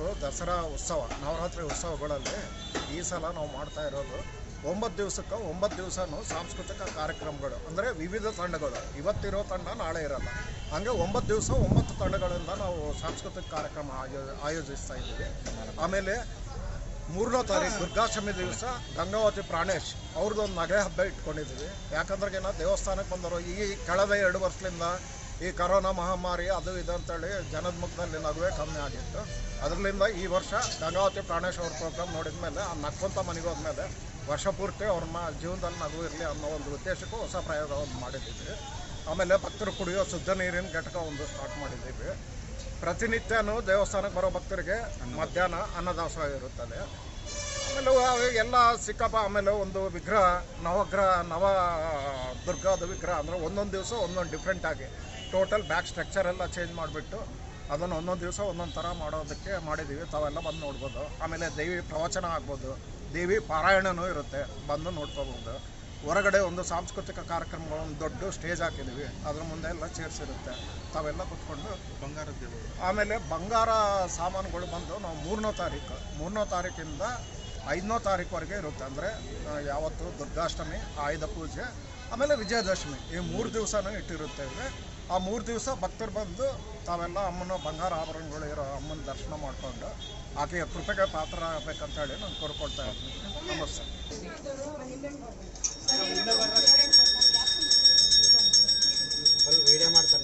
ಅವರು ದಸರಾ ಉತ್ಸವ ನವರಾತ್ರಿ ಉತ್ಸವಗಳಲ್ಲಿ ಈ ಸಲ ನಾವು ಮಾಡ್ತಾ ಇರೋದು ಒಂಬತ್ತು ದಿವಸಕ್ಕೆ ಒಂಬತ್ತು ದಿವಸನೂ ಸಾಂಸ್ಕೃತಿಕ ಕಾರ್ಯಕ್ರಮಗಳು ಅಂದರೆ ವಿವಿಧ ತಂಡಗಳು ಇವತ್ತಿರೋ ತಂಡ ನಾಳೆ ಇರಲ್ಲ ಹಂಗೆ ಒಂಬತ್ತು ದಿವಸ ಒಂಬತ್ತು ತಂಡಗಳಿಂದ ನಾವು ಸಾಂಸ್ಕೃತಿಕ ಕಾರ್ಯಕ್ರಮ ಆಯೋ ಆಯೋಜಿಸ್ತಾ ಇದ್ದೀವಿ ಆಮೇಲೆ ಮೂರನೇ ತಾರೀಕು ದುರ್ಗಾಷ್ಟಮಿ ದಿವಸ ಗಂಗಾವತಿ ಪ್ರಾಣೇಶ್ ಅವ್ರದ್ದೊಂದು ನಗೆ ಹಬ್ಬ ಇಟ್ಕೊಂಡಿದ್ದೀವಿ ಯಾಕಂದ್ರೆ ಏನೋ ದೇವಸ್ಥಾನಕ್ಕೆ ಬಂದರು ಈ ಕಳೆದ ಎರಡು ವರ್ಷದಿಂದ ಈ ಕರೋನಾ ಮಹಾಮಾರಿ ಅದು ಇದು ಅಂತೇಳಿ ಜನದ ಮುಖದಲ್ಲಿ ನಗುವೆ ಕಮ್ಮಿ ಆಗಿತ್ತು ಅದರಿಂದ ಈ ವರ್ಷ ಗಂಗಾವತಿ ಪ್ರಾಣೇಶ್ ಅವ್ರ ಪ್ರೋಗ್ರಾಮ್ ನೋಡಿದ ಮೇಲೆ ಆ ನಕ್ಕೊಂತ ಮನೆಗೆ ಹೋದ್ಮೇಲೆ ವರ್ಷ ಪೂರ್ತಿ ಅವ್ರನ್ನ ಜೀವನದಲ್ಲಿ ನಗು ಇರಲಿ ಅನ್ನೋ ಒಂದು ಉದ್ದೇಶಕ್ಕೂ ಹೊಸ ಪ್ರಯೋಗವನ್ನು ಮಾಡಿದ್ದೀವಿ ಆಮೇಲೆ ಭಕ್ತರು ಕುಡಿಯೋ ಶುದ್ಧ ನೀರಿನ ಘಟಕ ಒಂದು ಸ್ಟಾರ್ಟ್ ಮಾಡಿದ್ದೀವಿ ಪ್ರತಿನಿತ್ಯನೂ ದೇವಸ್ಥಾನಕ್ಕೆ ಬರೋ ಭಕ್ತರಿಗೆ ಮಧ್ಯಾಹ್ನ ಅನ್ನದಾಸೋಹ ಇರುತ್ತದೆ ಆಮೇಲೆ ಅವು ಎಲ್ಲ ಸಿಕ್ಕಪ್ಪ ಆಮೇಲೆ ಒಂದು ವಿಗ್ರಹ ನವಗ್ರಹ ನವ ದುರ್ಗಾದ ವಿಗ್ರಹ ಅಂದರೆ ಒಂದೊಂದು ದಿವಸ ಒಂದೊಂದು ಡಿಫ್ರೆಂಟ್ ಆಗಿ ಟೋಟಲ್ ಬ್ಯಾಕ್ ಸ್ಟ್ರಕ್ಚರ್ ಎಲ್ಲ ಚೇಂಜ್ ಮಾಡಿಬಿಟ್ಟು ಅದನ್ನು ಒಂದೊಂದು ದಿವಸ ಒಂದೊಂದು ಥರ ಮಾಡೋದಕ್ಕೆ ಮಾಡಿದ್ದೀವಿ ತಾವೆಲ್ಲ ಬಂದು ನೋಡ್ಬೋದು ಆಮೇಲೆ ದೇವಿ ಪ್ರವಚನ ಆಗ್ಬೋದು ದೇವಿ ಪಾರಾಯಣನೂ ಇರುತ್ತೆ ಬಂದು ನೋಡ್ಕೋಬೋದು ಹೊರಗಡೆ ಒಂದು ಸಾಂಸ್ಕೃತಿಕ ಕಾರ್ಯಕ್ರಮಗಳು ಒಂದು ದೊಡ್ಡ ಸ್ಟೇಜ್ ಹಾಕಿದ್ದೀವಿ ಅದ್ರ ಮುಂದೆ ಎಲ್ಲ ಚೇರ್ಸ್ ಇರುತ್ತೆ ತಾವೆಲ್ಲ ಕುತ್ಕೊಂಡು ಬಂಗಾರದ ಆಮೇಲೆ ಬಂಗಾರ ಸಾಮಾನುಗಳು ಬಂದು ನಾವು ಮೂರನೇ ತಾರೀಕು ಮೂರನೇ ತಾರೀಕಿಂದ ಐದನೇ ತಾರೀಕುವರೆಗೆ ಇರುತ್ತೆ ಅಂದರೆ ಯಾವತ್ತು ದುರ್ಗಾಷ್ಟಮಿ ಆಯುಧ ಪೂಜೆ ಆಮೇಲೆ ವಿಜಯದಶಮಿ ಈ ಮೂರು ದಿವಸನೂ ಇಟ್ಟಿರುತ್ತೇವೆ ಆ ಮೂರು ದಿವಸ ಭಕ್ತರು ಬಂದು ತಾವೆಲ್ಲ ಅಮ್ಮನ ಬಂಗಾರ ಆಭರಣಗಳು ಇರೋ ಅಮ್ಮನ ದರ್ಶನ ಮಾಡಿಕೊಂಡು ಆಕೆಯ ಕೃಪೆಗೆ ಪಾತ್ರ ಆಗಬೇಕಂತೇಳಿ ನಾನು ಕೋರ್ಕೊಳ್ತಾ ಇದ್ದೀನಿ ನಮಸ್ತೆ ವಿಡಿಯೋ ಮಾಡ್ತಾರೆ